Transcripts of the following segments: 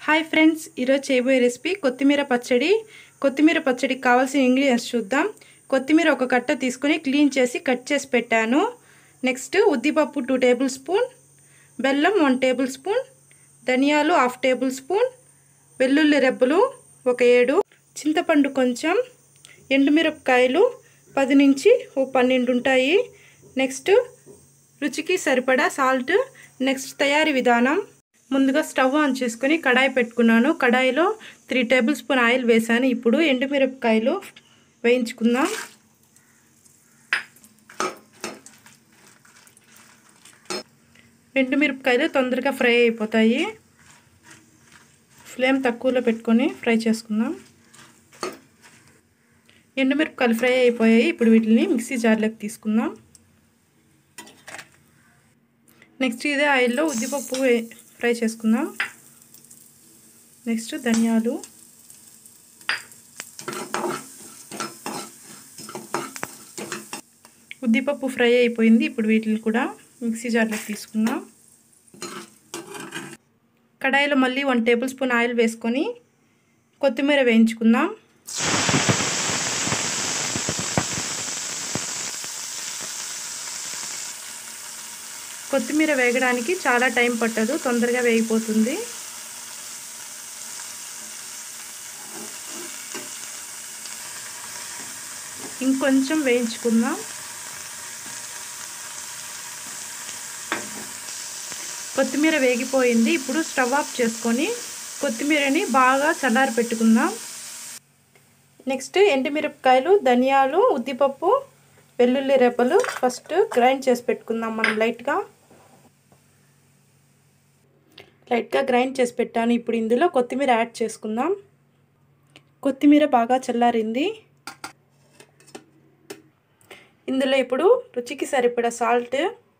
hi friends ఈరోజు చేయబోయే recipe కొత్తిమీర పచ్చడి కొత్తిమీర పచ్చడికి కావాల్సిన ఇంగ్రీడియంట్స్ చూద్దాం కొత్తిమీర ఒక కట్ట తీసుకొని క్లీన్ చేసి కట్ చేసి పెట్టాను నెక్స్ట్ ఉద్దిపప్పు టూ టేబుల్ స్పూన్ బెల్లం వన్ టేబుల్ స్పూన్ ధనియాలు హాఫ్ టేబుల్ స్పూన్ వెల్లుల్లి రెబ్బలు ఒక ఏడు చింతపండు కొంచెం ఎండుమిరపకాయలు పది నుంచి ఓ పన్నెండు ఉంటాయి నెక్స్ట్ రుచికి సరిపడా సాల్ట్ నెక్స్ట్ తయారీ విధానం ముందుగా స్టవ్ ఆన్ చేసుకొని కడాయి పెట్టుకున్నాను కడాయిలో త్రీ టేబుల్ స్పూన్ ఆయిల్ వేసాను ఇప్పుడు ఎండుమిరపకాయలు వేయించుకుందాం ఎండుమిరపకాయలు తొందరగా ఫ్రై అయిపోతాయి ఫ్లేమ్ తక్కువలో పెట్టుకొని ఫ్రై చేసుకుందాం ఎండుమిరపకాయలు ఫ్రై అయిపోయాయి ఇప్పుడు వీటిని మిక్సీ జార్లోకి తీసుకుందాం నెక్స్ట్ ఇదే ఆయిల్లో ఉద్దిపప్పు ఫ్రై చేసుకుందాం నెక్స్ట్ ధనియాలు ఉద్దిపప్పు ఫ్రై అయిపోయింది ఇప్పుడు వీటిని కూడా మిక్సీ జార్లోకి తీసుకుందాం కడాయిలో మళ్ళీ వన్ టేబుల్ స్పూన్ ఆయిల్ వేసుకొని కొత్తిమీర వేయించుకుందాం కొత్తిమీర వేగడానికి చాలా టైం పట్టదు తొందరగా వేగిపోతుంది ఇంకొంచెం వేయించుకుందాం కొత్తిమీర వేగిపోయింది ఇప్పుడు స్టవ్ ఆఫ్ చేసుకొని కొత్తిమీరని బాగా చల్లారి పెట్టుకుందాం నెక్స్ట్ ఎండుమిరపకాయలు ధనియాలు ఉద్దిపప్పు వెల్లుల్లి రెబ్బలు ఫస్ట్ గ్రైండ్ చేసి పెట్టుకుందాం మనం లైట్గా లైట్గా గ్రైండ్ చేసి పెట్టాను ఇప్పుడు ఇందులో కొత్తిమీర యాడ్ చేసుకుందాం కొత్తిమీర బాగా చల్లారింది ఇందులో ఇప్పుడు రుచికి సరిపడా సాల్ట్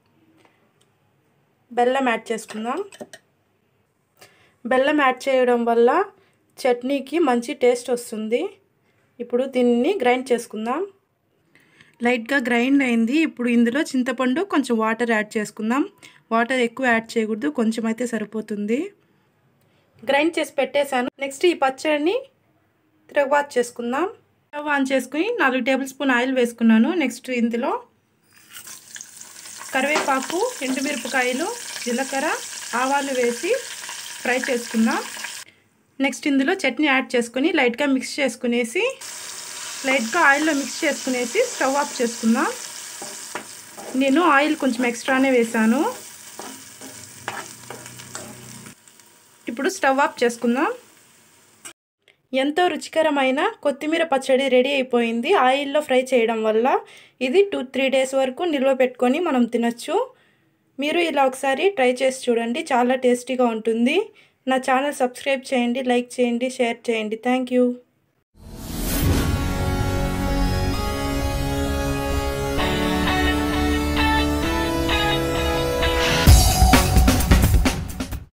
బెల్లం యాడ్ చేసుకుందాం బెల్లం యాడ్ చేయడం వల్ల చట్నీకి మంచి టేస్ట్ వస్తుంది ఇప్పుడు దీన్ని గ్రైండ్ చేసుకుందాం లైట్గా గ్రైండ్ అయింది ఇప్పుడు ఇందులో చింతపండు కొంచెం వాటర్ యాడ్ చేసుకుందాం వాటర్ ఎక్కువ యాడ్ చేయకూడదు కొంచెం అయితే సరిపోతుంది గ్రైండ్ చేసి పెట్టేశాను నెక్స్ట్ ఈ పచ్చడిని తిరగబాత్ చేసుకుందాం స్టవ్ ఆన్ చేసుకుని నాలుగు టేబుల్ స్పూన్ ఆయిల్ వేసుకున్నాను నెక్స్ట్ ఇందులో కరివేపాకు ఎండుమిరపకాయలు జీలకర్ర ఆవాలు వేసి ఫ్రై చేసుకుందాం నెక్స్ట్ ఇందులో చట్నీ యాడ్ చేసుకుని లైట్గా మిక్స్ చేసుకునేసి లైట్గా ఆయిల్లో మిక్స్ చేసుకునేసి స్టవ్ ఆఫ్ చేసుకుందాం నేను ఆయిల్ కొంచెం ఎక్స్ట్రానే వేసాను ఇప్పుడు స్టవ్ ఆఫ్ చేసుకుందాం ఎంతో రుచికరమైన కొత్తిమీర పచ్చడి రెడీ అయిపోయింది ఆయిల్లో ఫ్రై చేయడం వల్ల ఇది టూ త్రీ డేస్ వరకు నిల్వ పెట్టుకొని మనం తినచ్చు మీరు ఇలా ఒకసారి ట్రై చేసి చూడండి చాలా టేస్టీగా ఉంటుంది నా ఛానల్ సబ్స్క్రైబ్ చేయండి లైక్ చేయండి షేర్ చేయండి థ్యాంక్ యూ